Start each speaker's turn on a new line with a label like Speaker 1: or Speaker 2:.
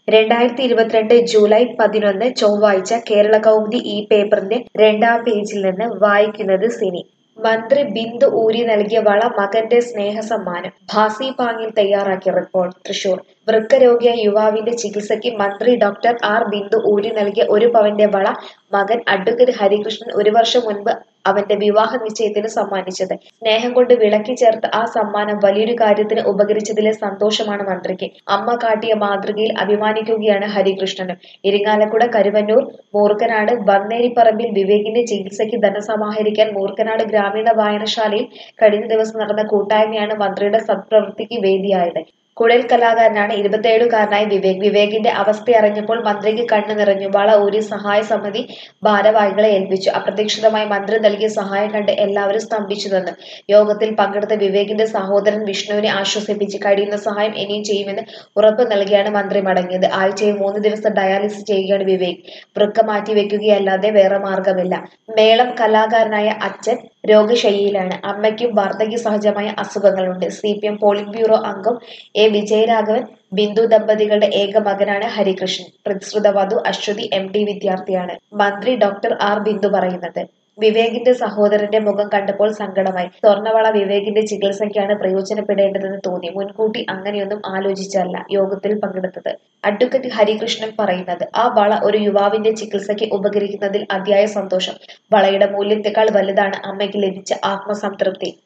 Speaker 1: രണ്ടായിരത്തി ഇരുപത്തിരണ്ട് ജൂലൈ പതിനൊന്ന് ചൊവ്വാഴ്ച കേരള കൗമുദി ഈ പേപ്പറിന്റെ രണ്ടാം പേജിൽ നിന്ന് വായിക്കുന്നത് സിനി മന്ത്രി ബിന്ദു ഊരി നൽകിയ വള മകന്റെ സ്നേഹസമ്മാനം ഭാസി പാങ്ങിൽ തയ്യാറാക്കിയ റിപ്പോർട്ട് തൃശൂർ വൃക്കരോഗിയായ യുവാവിന്റെ ചികിത്സയ്ക്ക് മന്ത്രി ഡോക്ടർ ആർ ബിന്ദു ഊരി നൽകിയ ഒരു പവന്റെ വള മകൻ അഡ്വക്കേറ്റ് ഹരികൃഷ്ണൻ ഒരു വർഷം മുൻപ് അവന്റെ വിവാഹ നിശ്ചയത്തിന് സമ്മാനിച്ചത് സ്നേഹം കൊണ്ട് വിളക്കി ചേർത്ത് ആ സമ്മാനം വലിയൊരു കാര്യത്തിന് ഉപകരിച്ചതിലെ സന്തോഷമാണ് മന്ത്രിക്ക് അമ്മ കാട്ടിയ മാതൃകയിൽ അഭിമാനിക്കുകയാണ് ഹരികൃഷ്ണനും ഇരിങ്ങാലക്കുട കരുവന്നൂർ മൂർക്കനാട് ബന്നേരിപ്പറമ്പിൽ വിവേകിന്റെ ചികിത്സയ്ക്ക് ധനസമാഹരിക്കാൻ മൂർക്കനാട് ഗ്രാമീണ വായനശാലയിൽ കഴിഞ്ഞ ദിവസം നടന്ന കൂട്ടായ്മയാണ് മന്ത്രിയുടെ സത്പ്രവൃത്തിക്ക് വേദിയായത് കുഴൽ കലാകാരനാണ് ഇരുപത്തിയേഴുകാരനായ വിവേക് വിവേകിന്റെ അവസ്ഥ അറിഞ്ഞപ്പോൾ മന്ത്രിക്ക് കണ്ണു നിറഞ്ഞു വള ഊരി സഹായ സമിതി ഭാരവാഹികളെ ഏൽപ്പിച്ചു അപ്രതീക്ഷിതമായി മന്ത്രി നൽകിയ സഹായം കണ്ട് എല്ലാവരും സ്തംഭിച്ചു നിന്നു യോഗത്തിൽ പങ്കെടുത്ത വിവേകിന്റെ സഹോദരൻ വിഷ്ണുവിനെ ആശ്വസിപ്പിച്ച് കഴിയുന്ന സഹായം ഇനിയും ചെയ്യുമെന്ന് ഉറപ്പ് നൽകിയാണ് മന്ത്രി മടങ്ങിയത് ആഴ്ചയിൽ മൂന്ന് ദിവസം ഡയാലിസിസ് ചെയ്യുകയാണ് വിവേക് വൃക്ക മാറ്റി വെക്കുകയല്ലാതെ വേറെ മാർഗമില്ല മേളം കലാകാരനായ അച്ഛൻ രോഗശയ്യയിലാണ് അമ്മയ്ക്കും വാർദ്ധക്യ സഹജമായ അസുഖങ്ങളുണ്ട് C P M polit bureau അംഗം എ വിജയരാഘവൻ ബിന്ദു ദമ്പതികളുടെ ഏക മകനാണ് ഹരികൃഷ്ണൻ പ്രതിശ്രുത വധു അശ്വതി എം ഡി വിദ്യാർത്ഥിയാണ് മന്ത്രി ഡോക്ടർ ആർ ബിന്ദു പറയുന്നത് വിവേകിന്റെ സഹോദരന്റെ മുഖം കണ്ടപ്പോൾ സങ്കടമായി സ്വർണവള വിവേകിന്റെ ചികിത്സയ്ക്കാണ് പ്രയോജനപ്പെടേണ്ടതെന്ന് തോന്നി മുൻകൂട്ടി അങ്ങനെയൊന്നും ആലോചിച്ചല്ല യോഗത്തിൽ പങ്കെടുത്തത് അഡ്വക്കേറ്റ് ഹരികൃഷ്ണൻ പറയുന്നത് ആ വള ഒരു യുവാവിന്റെ ചികിത്സയ്ക്ക് ഉപകരിക്കുന്നതിൽ അതിയായ സന്തോഷം വളയുടെ മൂല്യത്തെക്കാൾ വലുതാണ് അമ്മയ്ക്ക് ലഭിച്ച ആത്മസംതൃപ്തി